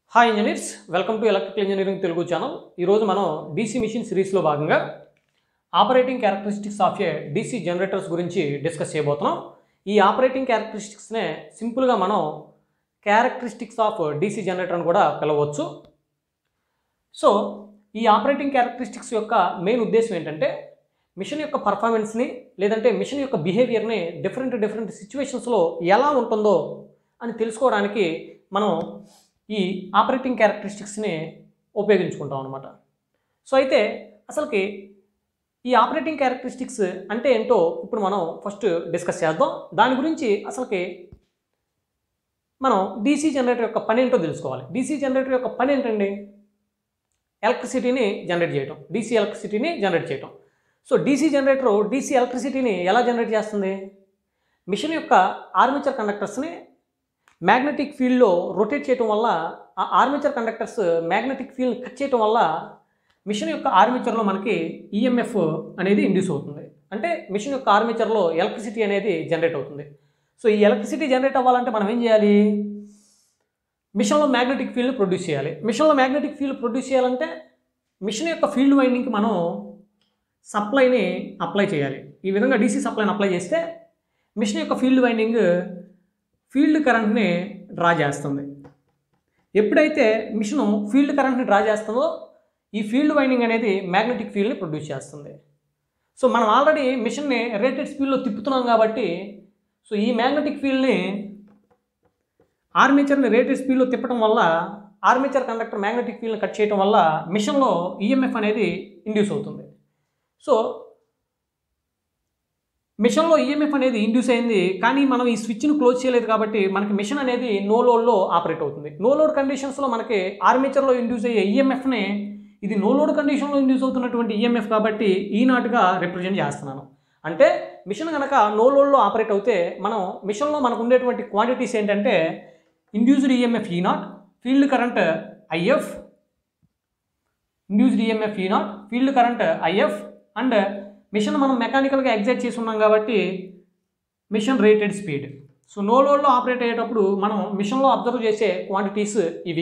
hi engineers welcome to electrical engineering Telugu channel ఈరోజు మనం DC machine సిరీస్లో భాగంగా operating characteristics of a DC generators గురించి డిస్కస్ చేయబోతున్నాం ఈ ఆపరేటింగ్ క్యారెక్టరిస్టిక్స్నే సింపుల్గా మనం క్యారెక్టరిస్టిక్స్ ఆఫ్ డీసీ జనరేటర్ అని కూడా పిలవచ్చు సో ఈ ఆపరేటింగ్ క్యారెక్టరిస్టిక్స్ యొక్క మెయిన్ ఉద్దేశం ఏంటంటే మిషన్ యొక్క పర్ఫార్మెన్స్ని లేదంటే మిషన్ యొక్క బిహేవియర్ని డిఫరెంట్ డిఫరెంట్ సిచ్యువేషన్స్లో ఎలా ఉంటుందో అని తెలుసుకోవడానికి మనం ఈ ఆపరేటింగ్ క్యారెక్టరిస్టిక్స్ని ఉపయోగించుకుంటాం అనమాట సో అయితే అసలుకి ఈ ఆపరేటింగ్ క్యారెక్టరిస్టిక్స్ అంటే ఏంటో ఇప్పుడు మనం ఫస్ట్ డిస్కస్ చేద్దాం దాని గురించి అసలుకి మనం డీసీ జనరేటర్ యొక్క పని ఏంటో తెలుసుకోవాలి డీసీ జనరేటర్ యొక్క పని ఏంటండి ఎలక్ట్రిసిటీని జనరేట్ చేయటం డీసీ ఎలక్ట్రిసిటీని జనరేట్ చేయటం సో డీసీ జనరేటర్ డీసీ ఎలక్ట్రిసిటీని ఎలా జనరేట్ చేస్తుంది మిషన్ యొక్క ఆర్మేచర్ కండక్టర్స్ని మ్యాగ్నెటిక్ ఫీల్డ్లో రొటేట్ చేయటం వల్ల ఆ armature conductors magnetic field cut చేయటం వల్ల మిషన్ యొక్క ఆర్మేచర్లో మనకి ఈఎంఎఫ్ అనేది ఇండ్యూస్ అవుతుంది అంటే మిషన్ యొక్క ఆర్మేచర్లో ఎలక్ట్రిసిటీ అనేది జనరేట్ అవుతుంది సో ఈ ఎలక్ట్రిసిటీ జనరేట్ అవ్వాలంటే మనం ఏం చేయాలి మిషన్లో మ్యాగ్నెటిక్ ఫీల్డ్ ప్రొడ్యూస్ చేయాలి మిషన్లో మ్యాగ్నెటిక్ ఫీల్డ్ ప్రొడ్యూస్ చేయాలంటే మిషన్ యొక్క ఫీల్డ్ వైండింగ్కి మనం సప్లైని అప్లై చేయాలి ఈ విధంగా డీసీ సప్లైని అప్లై చేస్తే మిషన్ యొక్క ఫీల్డ్ వైండింగ్ ఫీల్డ్ కరెంట్ని డ్రా చేస్తుంది ఎప్పుడైతే మిషను ఫీల్డ్ కరెంట్ని డ్రా చేస్తుందో ఈ ఫీల్డ్ వైండింగ్ అనేది మ్యాగ్నెటిక్ ఫీల్డ్ని ప్రొడ్యూస్ చేస్తుంది సో మనం ఆల్రెడీ మిషన్ని రేటెడ్ స్పీడ్లో తిప్పుతున్నాం కాబట్టి సో ఈ మ్యాగ్నెటిక్ ఫీల్డ్ని ఆర్మేచర్ని రేటెడ్ స్పీడ్లో తిప్పడం వల్ల ఆర్మేచర్ కండక్టర్ మ్యాగ్నెటిక్ ఫీల్డ్ని కట్ చేయడం వల్ల మిషన్లో ఈఎంఎఫ్ అనేది ఇండ్యూస్ అవుతుంది సో మిషన్లో ఈఎంఎఫ్ అనేది ఇండ్యూస్ అయింది కానీ మనం ఈ స్విచ్ను క్లోజ్ చేయలేదు కాబట్టి మనకి మిషన్ అనేది నో లోడ్లో ఆపరేట్ అవుతుంది నో లోడ్ కండిషన్స్లో మనకి ఆర్మేచర్లో ఇండ్యూస్ అయ్యే ఈఎంఎఫ్ని ఇది నో లోడ్ కండిషన్లో ఇండ్యూస్ అవుతున్నటువంటి ఈఎంఎఫ్ కాబట్టి ఈ నాటుగా రిప్రజెంట్ చేస్తున్నాను అంటే మిషన్ కనుక నో లోడ్లో ఆపరేట్ అవుతే మనం మిషన్లో మనకు ఉండేటువంటి క్వాంటిటీస్ ఏంటంటే induced EMF E naught field current IF induced EMF E naught field current IF and machine మనం మెకానికల్గా ఎగ్జైట్ చేసి ఉన్నాం కాబట్టి machine rated speed so no లోడ్లో ఆపరేట్ అయ్యేటప్పుడు మనం మిషన్లో అబ్జర్వ్ చేసే క్వాంటిటీస్ ఇవి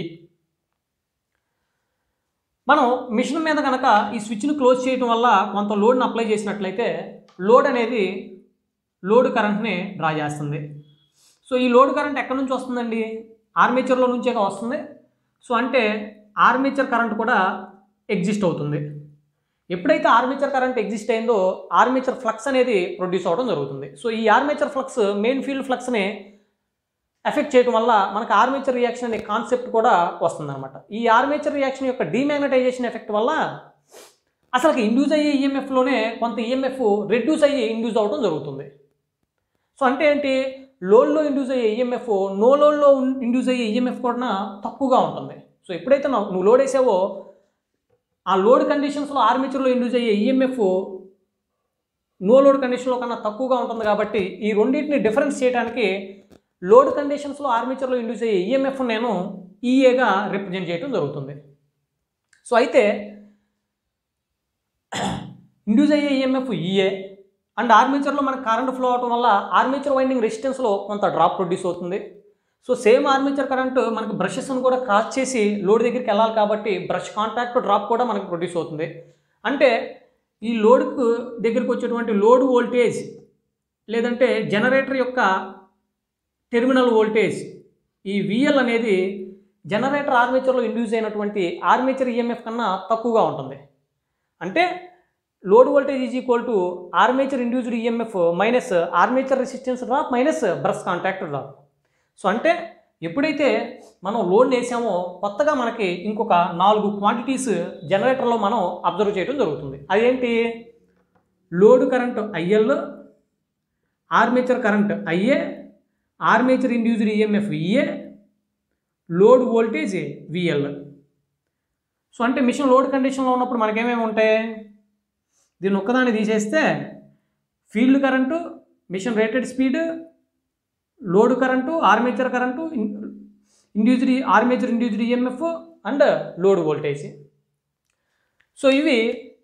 మనం మిషన్ మీద కనుక ఈ స్విచ్ను క్లోజ్ చేయడం వల్ల కొంత లోడ్ని అప్లై చేసినట్లయితే లోడ్ అనేది లోడ్ కరెంట్ని డ్రా చేస్తుంది సో ఈ లోడ్ కరెంట్ ఎక్కడి నుంచి వస్తుందండి ఆర్మేచర్లో నుంచే వస్తుంది సో అంటే ఆర్మేచర్ కరెంట్ కూడా ఎగ్జిస్ట్ అవుతుంది ఎప్పుడైతే ఆర్మేచర్ కరెంట్ ఎగ్జిస్ట్ అయిందో ఆర్మేచర్ ఫ్లక్స్ అనేది ప్రొడ్యూస్ అవ్వడం జరుగుతుంది సో ఈ ఆర్మేచర్ ఫ్లక్స్ మెయిన్ ఫీల్డ్ ఫ్లక్స్ని ఎఫెక్ట్ చేయడం వల్ల మనకు ఆర్మేచర్ రియాక్షన్ అనే కాన్సెప్ట్ కూడా వస్తుందన్నమాట ఈ ఆర్మేచర్ రియాక్షన్ యొక్క డీమాగ్నటైజేషన్ ఎఫెక్ట్ వల్ల అసలు ఇండ్యూస్ అయ్యే ఈఎంఎఫ్లోనే కొంత ఈఎంఎఫ్ రెడ్యూస్ అయ్యి ఇండ్యూస్ అవ్వడం జరుగుతుంది సో అంటే ఏంటి లోడ్లో ఇండ్యూస్ అయ్యే ఈఎంఎఫ్ నో లోడ్లో ఇండ్యూస్ అయ్యే ఈఎంఎఫ్ కూడా తక్కువగా ఉంటుంది సో ఎప్పుడైతే నువ్వు నువ్వు లోడ్ వేసావో ఆ లోడ్ కండిషన్స్లో ఆర్మేచర్లో ఇండ్యూస్ అయ్యే ఈఎంఎఫ్ నో లోడ్ కండిషన్లో కన్నా తక్కువగా ఉంటుంది కాబట్టి ఈ రెండింటిని డిఫరెన్స్ చేయడానికి లోడ్ కండిషన్స్లో ఆర్మేచర్లో ఇండ్యూస్ అయ్యే ఈఎంఎఫ్ నేను ఈఏగా రిప్రజెంట్ చేయడం జరుగుతుంది సో అయితే ఇండ్యూస్ అయ్యే ఈఎంఎఫ్ ఈఏ అండ్ ఆర్మేచర్లో మనకు కరెంట్ ఫ్లో అవడం వల్ల ఆర్మేచర్ వైండింగ్ రెసిస్టెన్స్లో కొంత డ్రాప్ ప్రొడ్యూస్ అవుతుంది సో సేమ్ ఆర్మేచర్ కరెంట్ మనకి బ్రషెస్ను కూడా క్రాస్ చేసి లోడ్ దగ్గరికి వెళ్ళాలి కాబట్టి బ్రష్ కాంటాక్ట్ డ్రాప్ కూడా మనకు ప్రొడ్యూస్ అవుతుంది అంటే ఈ లోడ్కు దగ్గరికి వచ్చేటువంటి లోడ్ వోల్టేజ్ లేదంటే జనరేటర్ యొక్క టెర్మినల్ వోల్టేజ్ ఈ విఎల్ అనేది జనరేటర్ ఆర్మేచర్లో ఇండ్యూస్ అయినటువంటి ఆర్మేచర్ ఈఎంఎఫ్ కన్నా తక్కువగా ఉంటుంది అంటే load voltage is equal to armature induced EMF minus armature resistance drop minus brush contact drop so అంటే ఎప్పుడైతే మనం లోడ్ వేసామో కొత్తగా మనకి ఇంకొక నాలుగు క్వాంటిటీస్ జనరేటర్లో మనం అబ్జర్వ్ చేయడం జరుగుతుంది అదేంటి load current IL armature current IA armature induced EMF EA load voltage VL so అంటే మిషన్ లోడ్ కండిషన్లో ఉన్నప్పుడు మనకేమేమి ఉంటాయి దీన్ని ఒక్కదాన్ని తీసేస్తే field current machine rated speed load current armature current induced armature induced EMF and load voltage so ఇవి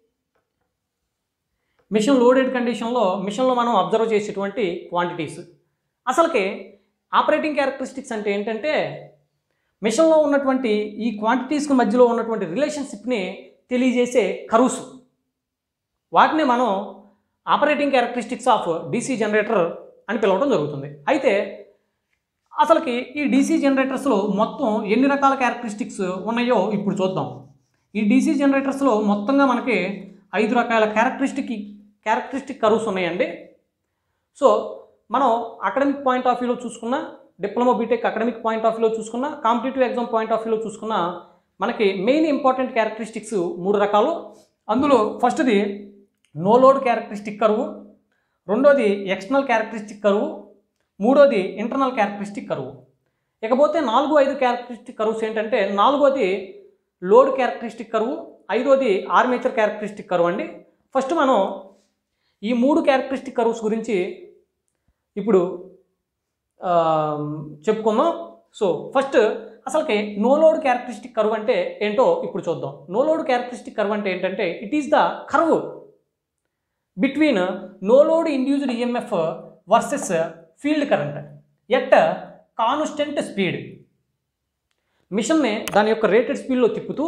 machine loaded కండిషన్లో మిషన్లో మనం అబ్జర్వ్ చేసేటువంటి క్వాంటిటీస్ అసలుకి ఆపరేటింగ్ క్యారెక్టరిస్టిక్స్ అంటే ఏంటంటే మిషన్లో ఉన్నటువంటి ఈ క్వాంటిటీస్కి మధ్యలో ఉన్నటువంటి రిలేషన్షిప్ని తెలియజేసే కరువుస్ వాటిని మనం operating characteristics of DC generator అని పిలవడం జరుగుతుంది అయితే అసలుకి ఈ డీసీ జనరేటర్స్లో మొత్తం ఎన్ని రకాల క్యారెక్టరిస్టిక్స్ ఉన్నాయో ఇప్పుడు చూద్దాం ఈ డీసీ జనరేటర్స్లో మొత్తంగా మనకి ఐదు రకాల క్యారెక్టరిస్టిక్ క్యారెక్టరిస్టిక్ కరువుస్ ఉన్నాయండి సో మనం అకాడమిక్ పాయింట్ ఆఫ్ వ్యూలో చూసుకున్న diploma B Tech academic point of వ్యూలో చూసుకున్న కాంపిటేటివ్ ఎగ్జామ్ పాయింట్ ఆఫ్ వ్యూలో చూసుకున్న మనకి మెయిన్ ఇంపార్టెంట్ క్యారెక్టరిస్టిక్స్ మూడు రకాలు అందులో ఫస్ట్ది నో లోడ్ క్యారెక్టరిస్టిక్ కరువు రెండోది ఎక్స్టర్నల్ క్యారెక్టరిస్టిక్ కరువు మూడోది ఇంటర్నల్ క్యారెక్టరిస్టిక్ కరువు ఇకపోతే నాలుగు ఐదు క్యారెక్టరిస్టిక్ కరువుస్ ఏంటంటే నాలుగోది లోడ్ క్యారెక్టరిస్టిక్ కరువు ఐదోది ఆర్మేచర్ క్యారెక్టరిస్టిక్ కరువు అండి ఫస్ట్ మనం ఈ మూడు క్యారెక్టరిస్టిక్ కరువుస్ గురించి ఇప్పుడు ఆ, చెప్పుకుందాం సో ఫస్ట్ అసలుకి నో లోడ్ క్యారెక్టరిస్టిక్ కర్వ్ అంటే ఏంటో ఇప్పుడు చూద్దాం నో లోడ్ క్యారెక్టరిస్టిక్ కర్వ్ అంటే ఏంటంటే it is the curve between no load induced EMF versus field current at constant speed మిషన్ని దాని యొక్క రేటెడ్ స్పీడ్లో తిప్పుతూ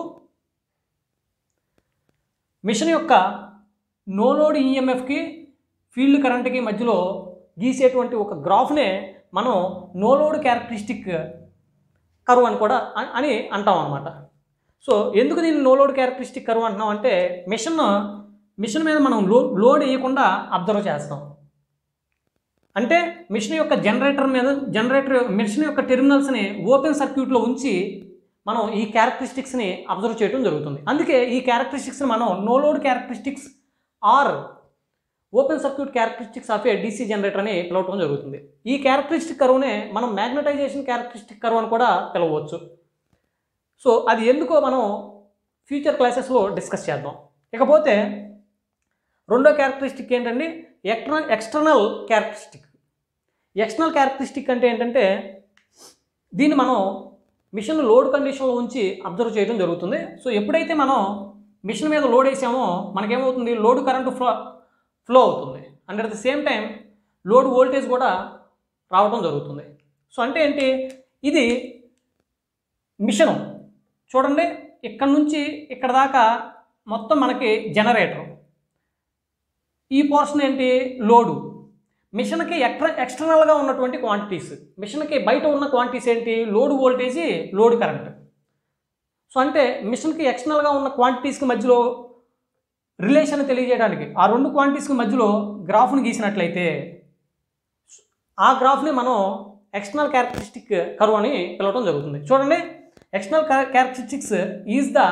మిషన్ యొక్క నో లోడ్ ఈఎంఎఫ్కి ఫీల్డ్ కరెంట్కి మధ్యలో గీసేటువంటి ఒక గ్రాఫ్నే మనం నో లోడ్ క్యారెక్టరిస్టిక్ కర్వ్ అని కూడా అ- అని అంటాం అనమాట సో ఎందుకు దీన్ని నో లోడ్ క్యారెక్టరిస్టిక్ కర్వ్ అంటున్నాం అంటే మిషన్ మిషన్ మీద మనం లో లోడ్ వేయకుండా అబ్జర్వ్ చేస్తాం అంటే మిషన్ యొక్క జనరేటర్ మీద జనరేటర్ మిషన్ యొక్క టెర్మినల్స్ని ఓపెన్ సర్క్యూట్లో ఉంచి మనం ఈ క్యారెక్టరిస్టిక్స్ని అబ్జర్వ్ చేయడం జరుగుతుంది అందుకే ఈ క్యారెక్టరిస్టిక్స్ని మనం no load characteristics or open circuit characteristics of a DC generator అని పిలవటం జరుగుతుంది ఈ క్యారెక్టరిస్టిక్ కరువునే మనం మ్యాగ్నటైజేషన్ క్యారెక్టరిస్టిక్ కరువు అని కూడా పిలవచ్చు సో అది ఎందుకో మనం ఫ్యూచర్ క్లాసెస్లో డిస్కస్ చేద్దాం ఇకపోతే రెండో క్యారెక్టరిస్టిక్ ఏంటండి external external characteristic external characteristic అంటే ఏంటంటే దీన్ని మనం మిషన్ లోడ్ కండిషన్లో ఉంచి అబ్జర్వ్ చేయడం జరుగుతుంది సో ఎప్పుడైతే మనం మిషన్ మీద లోడ్ వేసామో మనకేమవుతుంది లోడ్ కరెంటు ఫ్లో ఫ్లో అవుతుంది and at the same time load voltage కూడా రావడం జరుగుతుంది సో అంటే ఏంటి ఇది మిషను చూడండి ఇక్కడ నుంచి ఇక్కడ దాకా మొత్తం మనకి జనరేటర్ ఈ పోర్షన్ ఏంటి లోడు మిషన్కి ఎక్స్ట్రా ఎక్స్టర్నల్గా ఉన్నటువంటి క్వాంటిటీస్ మిషన్కి బయట ఉన్న క్వాంటిటీస్ ఏంటి load voltage load current so అంటే మిషన్కి ఎక్స్టర్నల్గా ఉన్న క్వాంటిటీస్కి మధ్యలో రిలేషన్ తెలియజేయడానికి ఆ రెండు క్వాంటిటీస్కి మధ్యలో గ్రాఫ్ను గీసినట్లయితే ఆ గ్రాఫ్ని మనం ఎక్స్టర్నల్ క్యారెక్టరిస్టిక్ కర్వ్ అని పిలవడం జరుగుతుంది చూడండి external characteristics is the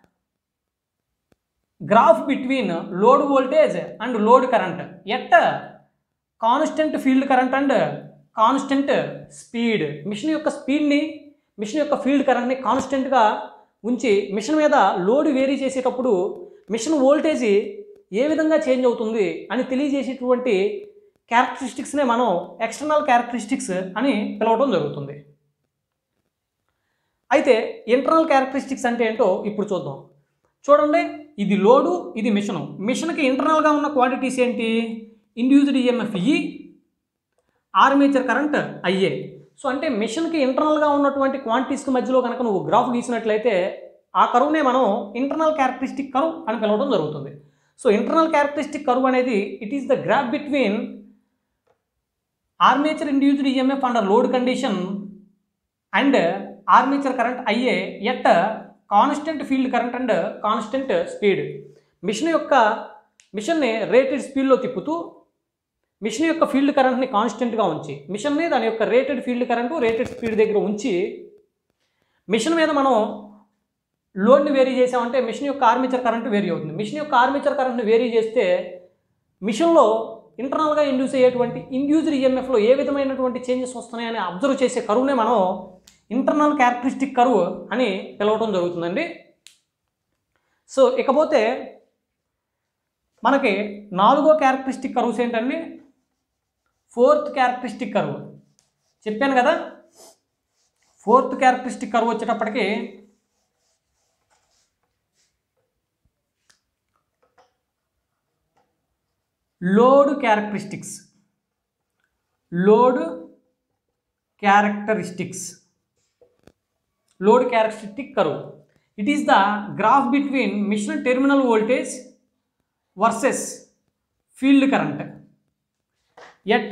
graph between load voltage and load current at constant field current and constant speed machine యొక్క స్పీడ్ని మిషన్ యొక్క ఫీల్డ్ కరెంట్ని కాన్స్టెంట్గా ఉంచి మిషన్ మీద లోడ్ వేరీ చేసేటప్పుడు మిషన్ వోల్టేజ్ ఏ విధంగా చేంజ్ అవుతుంది అని తెలియజేసేటువంటి క్యారెక్టరిస్టిక్స్నే మనం ఎక్స్టర్నల్ క్యారెక్టరిస్టిక్స్ అని పిలవడం జరుగుతుంది అయితే ఇంటర్నల్ క్యారెక్టరిస్టిక్స్ అంటే ఏంటో ఇప్పుడు చూద్దాం చూడండి ఇది లోడు ఇది మిషను మిషన్కి ఇంటర్నల్గా ఉన్న క్వాంటిటీస్ ఏంటి induced EMF E armature current I A అంటే మిషన్కి ఇంటర్నల్గా ఉన్నటువంటి క్వాంటిటీస్కి మధ్యలో కనుక నువ్వు గ్రాఫ్ గీసినట్లయితే ఆ కరువునే మనం ఇంటర్నల్ క్యారెక్టరిస్టిక్ కరువు అని పిలవడం జరుగుతుంది సో ఇంటర్నల్ క్యారెక్టరిస్టిక్ కరువు అనేది it is the graph between armature induced EMF under load condition and armature current IA at constant field current and constant speed machine యొక్క మిషన్ని రేటెడ్ స్పీడ్లో తిప్పుతూ మిషన్ యొక్క ఫీల్డ్ కరెంట్ని కాన్స్టెంట్గా ఉంచి మిషన్ని దాని యొక్క rated field current rated speed దగ్గర ఉంచి మిషన్ మీద మనం లోడ్ని వేరీ చేసామంటే మిషన్ యొక్క ఆర్మేచర్ కరెంట్ వేరీ అవుతుంది మిషన్ యొక్క ఆర్మేచర్ కరెంట్ని వేరీ చేస్తే మిషన్లో ఇంటర్నల్గా ఇండ్యూస్ అయ్యేటువంటి ఇండ్యూస్డ్ ఈఎంఎఫ్లో ఏ విధమైనటువంటి చేంజెస్ వస్తున్నాయని అబ్జర్వ్ చేసే కరువునే మనం ఇంటర్నల్ క్యారెక్టరిస్టిక్ కరువు అని పిలవటం జరుగుతుందండి సో ఇకపోతే మనకి నాలుగో క్యారెక్టరిస్టిక్ కరువుస్ ఏంటండి ఫోర్త్ క్యారెక్టరిస్టిక్ కరువు చెప్పాను కదా ఫోర్త్ క్యారెక్టరిస్టిక్ కరువు వచ్చేటప్పటికి load characteristics load characteristics load characteristic curve it is the graph between machine terminal voltage versus field current at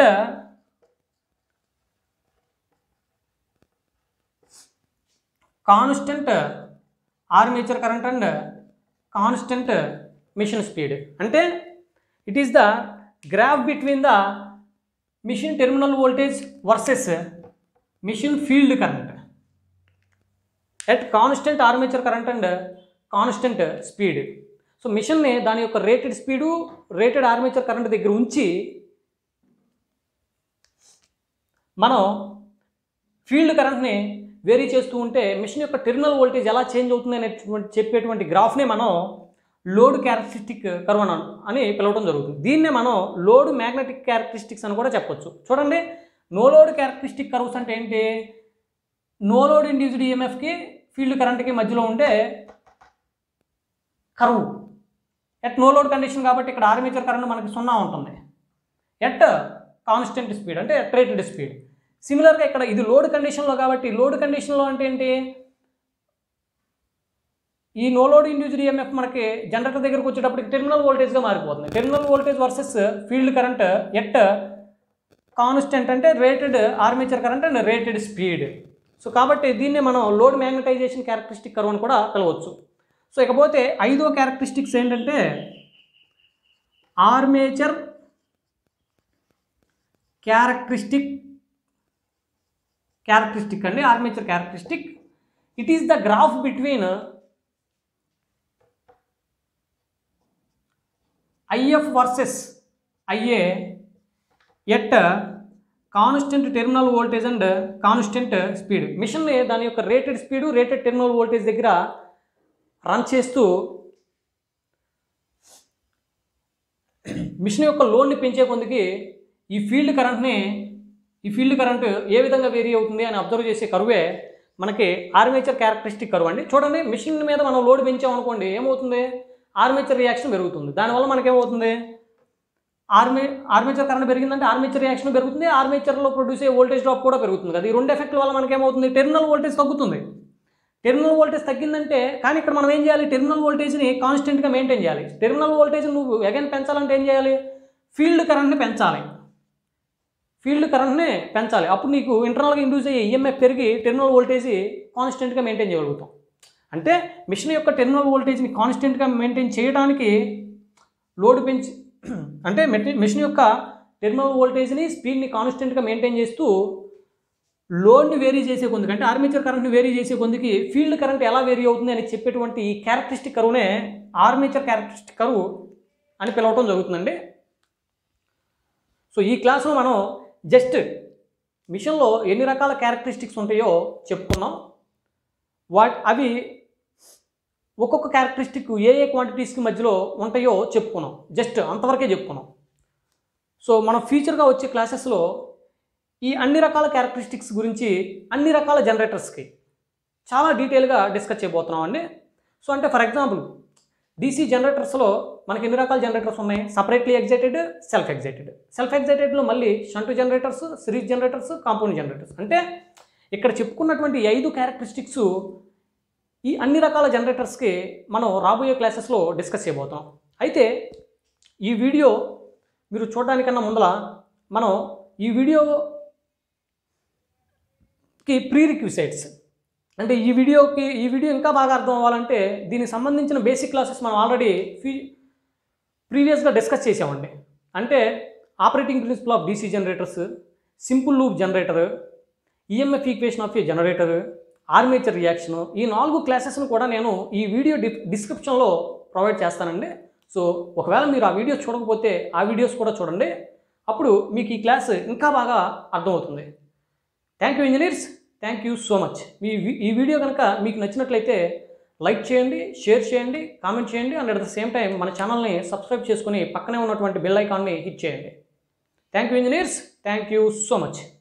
constant armature current and constant machine speed అంటే it is the graph between the machine terminal voltage versus machine field current at constant armature current and constant speed so మిషన్ని దాని యొక్క rated speed rated armature current దగ్గర ఉంచి మనం field కరెంట్ని vary చేస్తూ ఉంటే మిషన్ యొక్క టెర్మినల్ వోల్టేజ్ ఎలా చేంజ్ అవుతుంది అనేటువంటి చెప్పేటువంటి గ్రాఫ్నే మనం లోడ్ క్యారెక్టరిస్టిక్ కర్వ్ అని అని పిలవడం జరుగుతుంది దీన్నే మనం లోడ్ మ్యాగ్నెటిక్ క్యారెక్టరిస్టిక్స్ అని కూడా చెప్పొచ్చు చూడండి నో లోడ్ క్యారెక్టరిస్టిక్ కర్వ్స్ అంటే ఏంటి నో లోడ్ ఇండ్యూస్డ్ ఈఎంఎఫ్కి ఫీల్డ్ కరెంట్కి మధ్యలో ఉండే curve at no load condition కాబట్టి ఇక్కడ ఆర్మేచర్ కరెంట్ మనకి సున్నా ఉంటుంది ఎట్ కాన్స్టెంట్ స్పీడ్ అంటే ఎట్ రేటెడ్ స్పీడ్ సిమిలర్గా ఇక్కడ ఇది లోడ్ కండిషన్లో కాబట్టి లోడ్ కండిషన్లో అంటే ఏంటి ఈ నో లోడ్ ఇండ్యూస్డ్ ఈఎంఎఫ్ మనకి జనరేటర్ దగ్గరకు వచ్చేటప్పటికి టెర్మినల్ వోల్టేజ్గా మారిపోతుంది terminal voltage versus field current at constant అంటే rated armature current and rated speed so కాబట్టి దీన్నే మనం లోడ్ మ్యాగ్నటైజేషన్ క్యారెక్టరిస్టిక్ కర్వ్ అని కూడా పిలవచ్చు సో ఇకపోతే ఐదో క్యారెక్టరిస్టిక్స్ ఏంటంటే ఆర్మేచర్ క్యారెక్టరిస్టిక్ క్యారెక్టరిస్టిక్ అండి armature characteristic it is the graph between IF versus IA at constant terminal voltage and constant speed machine దాని యొక్క rated speed rated terminal voltage దగ్గర రన్ చేస్తూ మిషన్ యొక్క లోడ్ని పెంచే కొందికి ఈ ఫీల్డ్ కరెంట్ని ఈ ఫీల్డ్ కరెంట్ ఏ విధంగా వేరీ అవుతుంది అని అబ్జర్వ్ చేసే కరువే మనకి ఆర్మేచర్ క్యారెక్టరిస్టిక్ కరువు అండి చూడండి మిషన్ మీద మనం లోడ్ పెంచామనుకోండి ఏమవుతుంది ఆర్మేచర్ రియాక్షన్ పెరుగుతుంది దానివల్ల మనకేమవుతుంది ఆర్మే ఆర్మేచర్ కరెంట్ పెరిగిందంటే ఆర్మేచర్ రియాక్షన్ పెరుగుతుంది ఆర్మేచర్లో ప్రొడ్యూస్ అయ్యే వోల్టేజ్ డ్రాప్ కూడా పెరుగుతుంది కదా ఈ రెండు ఎఫెక్ట్ల వల్ల మనకేమవుతుంది టెర్మినల్ వోల్టేజ్ తగ్గుతుంది టెర్మినల్ వోల్టేజ్ తగ్గిందంటే కానీ ఇక్కడ మనం ఏం చేయాలి టెర్మినల్ వోల్టేజ్ని కాన్స్టెంట్గా మెయింటైన్ చేయాలి టెర్మినల్ వోల్టేజ్ నువ్వు అగైన్ పెంచాలంటే ఏం చేయాలి ఫీల్డ్ కరెంట్ని పెంచాలి ఫీల్డ్ కరెంట్ని పెంచాలి అప్పుడు నీకు ఇంటర్నల్గా ఇండ్యూస్ అయ్యే ఈఎంఎఫ్ పెరిగి టెర్మినల్ వోల్టేజ్ కాన్స్టెంట్గా మెయింటైన్ చేయగలుగుతాం అంటే మిషన్ యొక్క టెర్మినల్ వోల్టేజ్ని కాన్స్టెంట్గా మెయింటైన్ చేయడానికి లోడ్ పెంచి అంటే మెటి- మిషన్ యొక్క టెర్మినల్ వోల్టేజ్ని స్పీడ్ని కాన్స్టెంట్గా మెయింటైన్ చేస్తూ లోడ్ని వేరీ చేసే కొందుకు అంటే ఆర్మేచర్ కరెంట్ని వేరీ చేసే కొందుకి ఫీల్డ్ కరెంట్ ఎలా వేరీ అవుతుంది అని చెప్పేటువంటి ఈ క్యారెక్టరిస్టిక్ కరువునే ఆర్మేచర్ క్యారెక్టరిస్టిక్ కరువు అని పిలవటం జరుగుతుందండి సో ఈ క్లాస్లో మనం జస్ట్ మిషన్లో ఎన్ని రకాల క్యారెక్టరిస్టిక్స్ ఉంటాయో చెప్పుకున్నాం వాట్ అవి ఒక్కొక్క క్యారెక్టరిస్టిక్ ఏ ఏ క్వాంటిటీస్కి మధ్యలో ఉంటాయో చెప్పుకున్నాం జస్ట్ అంతవరకే చెప్పుకున్నాం సో మనం ఫ్యూచర్గా వచ్చే క్లాసెస్లో ఈ అన్ని రకాల క్యారెక్టరిస్టిక్స్ గురించి అన్ని రకాల జనరేటర్స్కి చాలా డీటెయిల్గా డిస్కస్ చేయబోతున్నాం అండి సో అంటే ఫర్ ఎగ్జాంపుల్ డీసీ జనరేటర్స్లో మనకి ఎన్ని రకాల జనరేటర్స్ ఉన్నాయి separately excited self excited self ఎగ్జైటెడ్లో మళ్ళీ shunt generators series generators compound generators అంటే ఇక్కడ చెప్పుకున్నటువంటి ఈ ఐదు క్యారెక్టరిస్టిక్స్ ఈ అన్ని రకాల జనరేటర్స్కి మనం రాబోయే క్లాసెస్లో డిస్కస్ చేయబోతున్నాం అయితే ఈ వీడియో మీరు చూడడానికన్నా ముందల మనం ఈ వీడియోకి ప్రీ రిక్విసైట్స్ అంటే ఈ వీడియోకి ఈ వీడియో ఇంకా బాగా అర్థం అవ్వాలంటే దీనికి సంబంధించిన బేసిక్ క్లాసెస్ మనం ఆల్రెడీ ఫీ ప్రీవియస్గా డిస్కస్ చేసామండి అంటే operating principle of DC generators simple loop generator EMF equation of a generator armature reaction ఈ నాలుగు క్లాసెస్ను కూడా నేను ఈ వీడియో డి డిస్క్రిప్షన్లో ప్రొవైడ్ చేస్తానండి సో ఒకవేళ మీరు ఆ వీడియోస్ చూడకపోతే ఆ వీడియోస్ కూడా చూడండి అప్పుడు మీకు ఈ క్లాస్ ఇంకా బాగా అర్థమవుతుంది thank you engineers thank you so much మీ వి- ఈ వీడియో కనుక మీకు నచ్చినట్లయితే లైక్ చేయండి షేర్ చేయండి కామెంట్ చేయండి and at the same time మన ఛానల్ని సబ్స్క్రైబ్ చేసుకుని పక్కనే ఉన్నటువంటి బెల్ ఐకాన్ని హిట్ చేయండి thank you engineers thank you so much